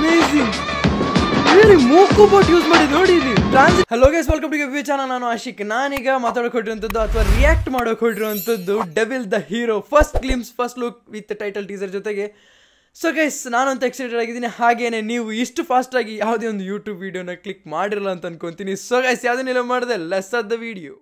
Amazing really moco bot use ಮಾಡಿ ನೋಡಿ ಇಲ್ಲಿ transition hello guys welcome to V channel ನಾನು ಆಶಿಕ್ ನಾನೀಗ ಮಾತಾಡೋಕೆ ಹೊಟ್ಟಿರುವಂಥದ್ದು ಅಥವಾ ರಿಯಾಕ್ಟ್ ಮಾಡೋಕೆ ಹೊಟ್ಟಿರುವಂಥದ್ದು Devil the Hero first glimpse first look with title teaser ಜೊತೆಗೆ ಸೊ ಗೈಸ್ ನಾನಂತ ಎಕ್ಸೈಟೆಡ್ ಆಗಿದ್ದೀನಿ ಹಾಗೇನೆ ನೀವು ಇಷ್ಟು ಫಾಸ್ಟಾಗಿ ಯಾವುದೇ ಒಂದು ಯೂಟ್ಯೂಬ್ ವೀಡಿಯೋನ ಕ್ಲಿಕ್ ಮಾಡಿರಲ್ಲ ಅಂತ ಅನ್ಕೊಂತೀನಿ ಸೊ ಗೈಸ್ ಯಾವುದನ್ನೆಲ್ಲ ಮಾಡಿದೆ ಲೆಸ್ ಆದ ದ ವಿಡಿಯೋ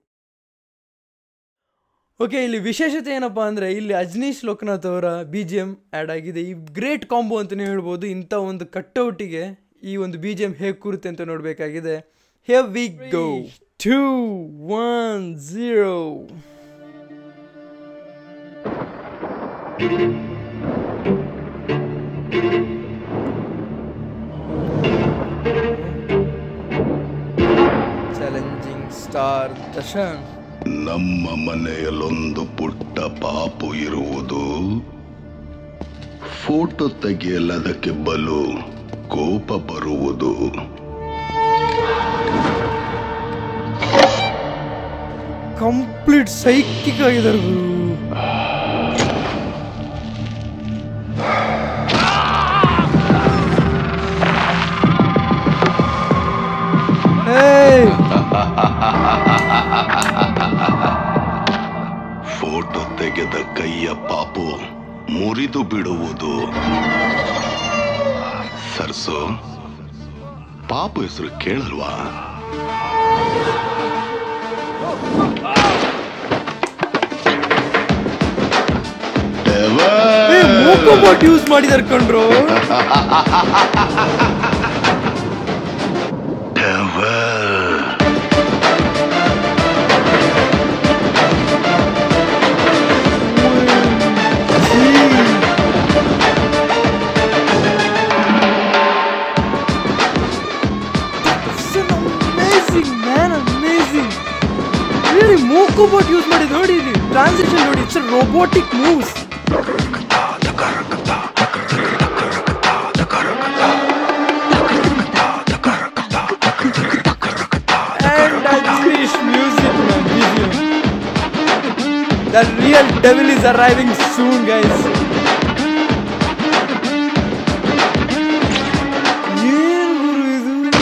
ಓಕೆ ಇಲ್ಲಿ ವಿಶೇಷತೆ ಏನಪ್ಪ ಅಂದರೆ ಇಲ್ಲಿ ಅಜ್ನೀಶ್ ಲೋಕನಾಥ್ ಅವರ ಬಿ ಜಿ ಎಮ್ ಆ್ಯಡ್ ಆಗಿದೆ ಈ ಗ್ರೇಟ್ ಕಾಂಬೋ ಅಂತಲೇ ಹೇಳ್ಬೋದು ಇಂಥ ಒಂದು ಕಟ್ಔಟಿಗೆ ಈ ಒಂದು ಬಿ ಜಿ ಎಮ್ ಹೇಗೆ ಕೂರುತ್ತೆ ಅಂತ ನೋಡಬೇಕಾಗಿದೆ hey we go two one zero challenging star Darshan ನಮ್ಮ ಮನೆಯಲ್ಲೊಂದು ಪುಟ್ಟ ಪಾಪು ಇರುವುದು ಫೋಟೋ ತೆಗೆಯಲದಕ್ಕೆ ಬಲು ಕೋಪ ಬರುವುದು ಕಂಪ್ಲೀಟ್ ಸೈಕಿಕ್ ಆಗಿದ್ದಾರೆ ಗುರು ಏಯ್ ಫೋಟೋ ತೆಗೆದ ಕೈಯ ಪಾಪು ಮುರಿದು ಬಿಡುವುದು ಸರ್ಸು ಪಾಪು ಹೆಸರು ಕೇಳಲ್ವಾ ಏ, ಮೂಕು ಬಾಟ್ ಯೂಸ್ ಮಾಡಿದಾರೆ ಕಣ್ರು Devil. Amazing man amazing really moco bot use ಮಾಡಿ ನೋಡಿ ಇಲ್ಲಿ ಟ್ರಾನ್ಸಿಷನ್ ನೋಡಿ it's robotic moves and Ajnish music man BGM. The real devil is arriving soon guys ಏನ್ ಗುರು ಇದು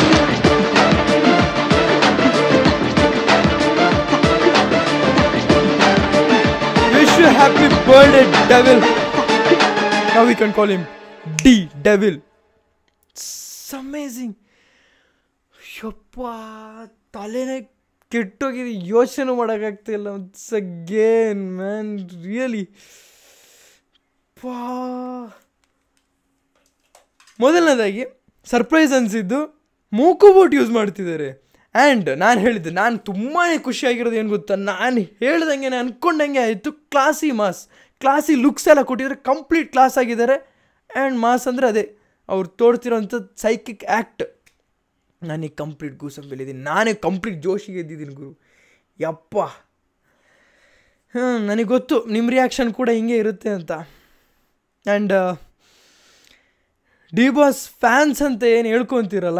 Wish you happy birthday, devil. Now we can call him D Devil. It's amazing. ಯಪ್ಪ ತಲೆನೇ ಕೆಟ್ಟೋಗಿದೆ ಯೋಚನೆ ಮಾಡೋಕ್ಕಾಗ್ತಿಲ್ಲ ಇಟ್ಸ್ ಅಗೇನ್ ಮ್ಯಾನ್ ರಿಯಲಿ ಪಾ ಮೊದಲನೇದಾಗಿ surprise ಅನಿಸಿದ್ದು ಮೂಕು ಬೋಟ್ ಯೂಸ್ ಮಾಡ್ತಿದ್ದಾರೆ ಆ್ಯಂಡ್ ನಾನು ಹೇಳಿದ್ದೆ ನಾನು ತುಂಬಾ ಖುಷಿಯಾಗಿರೋದು ಏನು ಗೊತ್ತಾ ನಾನು ಹೇಳ್ದಂಗೆ ಅಂದ್ಕೊಂಡಂಗೆ ಆಯಿತು ಕ್ಲಾಸಿ ಮಾಸ್ ಕ್ಲಾಸಿ ಲುಕ್ಸ್ ಎಲ್ಲ ಕೊಟ್ಟಿದ್ದಾರೆ ಕಂಪ್ಲೀಟ್ ಕ್ಲಾಸ್ ಆಗಿದ್ದಾರೆ ಆ್ಯಂಡ್ ಮಾಸ್ ಅಂದರೆ ಅದೇ ಅವ್ರು ತೋಡ್ತಿರೋಂಥ ಸೈಕಿಕ್ ಆ್ಯಕ್ಟ್ ನನಗೆ ಕಂಪ್ಲೀಟ್ ಗೂಸಂಬಿಲ್ಲಿದ್ದೀನಿ ನಾನೇ ಕಂಪ್ಲೀಟ್ ಜೋಶಿಗೆ ಎದ್ದಿದ್ದೀನಿ ಗುರು ಯಪ್ಪ ಹ್ಞೂ ನನಗೆ ಗೊತ್ತು ನಿಮ್ಮ ರಿಯಾಕ್ಷನ್ ಕೂಡ ಹಿಂಗೆ ಇರುತ್ತೆ ಅಂತ ಆ್ಯಂಡ್ ಡಿ ಬಾಸ್ ಫ್ಯಾನ್ಸ್ ಅಂತ ಏನು ಹೇಳ್ಕೊತೀರಲ್ಲ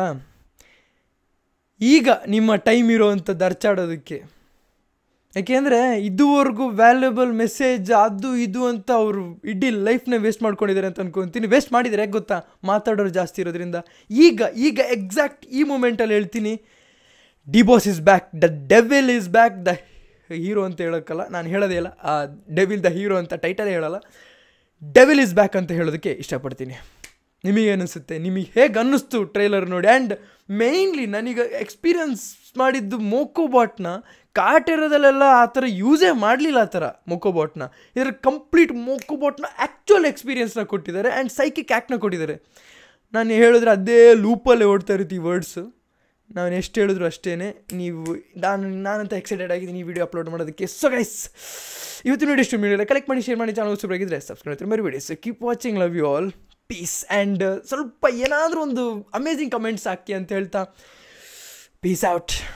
ಈಗ ನಿಮ್ಮ ಟೈಮ್ ಇರೋವಂಥದ್ದು ಅರ್ಚಾಡೋದಕ್ಕೆ ಯಾಕೆಂದರೆ ಇದುವರೆಗೂ ವ್ಯಾಲ್ಯೂಬಲ್ ಮೆಸೇಜ್ ಅದು ಇದು ಅಂತ ಅವರು ಇಡೀ ಲೈಫ್ನ ವೇಸ್ಟ್ ಮಾಡ್ಕೊಂಡಿದ್ದಾರೆ ಅಂತ ಅನ್ಕೊತೀನಿ ವೇಸ್ಟ್ ಮಾಡಿದ್ದಾರೆ ಯಾಕೆ ಗೊತ್ತಾ ಮಾತಾಡೋರು ಜಾಸ್ತಿ ಇರೋದ್ರಿಂದ ಈಗ ಈಗ ಎಕ್ಸಾಕ್ಟ್ ಈ ಮೂಮೆಂಟಲ್ಲಿ ಹೇಳ್ತೀನಿ D boss is back the devil is back the hero ಅಂತ ಹೇಳೋಕ್ಕಲ್ಲ ನಾನು ಹೇಳೋದೇ ಇಲ್ಲ ಆ ಡೆವಿಲ್ ದ ಹೀರೋ ಅಂತ ಟೈಟಲೇ ಹೇಳಲ್ಲ ಡೆವಿಲ್ ಇಸ್ ಬ್ಯಾಕ್ ಅಂತ ಹೇಳೋದಕ್ಕೆ ಇಷ್ಟಪಡ್ತೀನಿ ನಿಮಗೆ ಅನಿಸುತ್ತೆ ನಿಮಗೆ ಹೇಗೆ ಅನ್ನಿಸ್ತು ಟ್ರೈಲರ್ ನೋಡಿ ಆ್ಯಂಡ್ ಮೇಯ್ನ್ಲಿ ನನಗೆ ಎಕ್ಸ್ಪೀರಿಯನ್ಸ್ ಮಾಡಿದ್ದು ಮೋಕೋಬಾಟ್ನ ಕಾಟೆರದಲ್ಲೆಲ್ಲ ಆ ಥರ ಯೂಸೇ ಮಾಡಲಿಲ್ಲ ಆ ಥರ ಮೊಕೋಬಾಟ್ನ ಇದರ ಕಂಪ್ಲೀಟ್ ಮೊಕೋಬಾಟ್ನ ಆ್ಯಕ್ಚುಯಲ್ ಎಕ್ಸ್ಪೀರಿಯನ್ಸ್ನ ಕೊಟ್ಟಿದ್ದಾರೆ ಆ್ಯಂಡ್ ಸೈಕಿಕ್ ಆ್ಯಕ್ಟ್ನ ಕೊಟ್ಟಿದ್ದಾರೆ ನಾನು ಹೇಳಿದ್ರೆ ಅದೇ ಲೂಪಲ್ಲೇ ಓಡ್ತಾ ಇರುತ್ತೆ ಈ ವರ್ಡ್ಸು ನಾನು ಎಷ್ಟು ಹೇಳಿದ್ರು ಅಷ್ಟೇ ನೀವು ನಾನು ನಾನಂತ ಎಕ್ಸೈಟೆಡ್ ಆಗಿದ್ದೀನಿ ಈ ವಿಡಿಯೋ ಅಪ್ಲೋಡ್ ಮಾಡೋದಕ್ಕೆ ಸೊ ಗೈಸ್ ಇವತ್ತಿನ ವಿಡಿಯೋ ಇಷ್ಟು ವಿಡಿಯೋ ಕಲೆಕ್ಟ್ ಮಾಡಿ ಶೇರ್ ಮಾಡಿ ಚಾನಲ್ ಸೂಪರಾಗಿದ್ದರೆ ಸಬ್ಸ್ಕ್ರೈಬ್ ಮಾಡಿ video so keep watching love you all peace and ಸ್ವಲ್ಪ ಏನಾದರೂ ಒಂದು ಅಮೇಝಿಂಗ್ ಕಮೆಂಟ್ಸ್ ಹಾಕಿ ಅಂತ ಹೇಳ್ತಾ ಪೀಸ್ ಔಟ್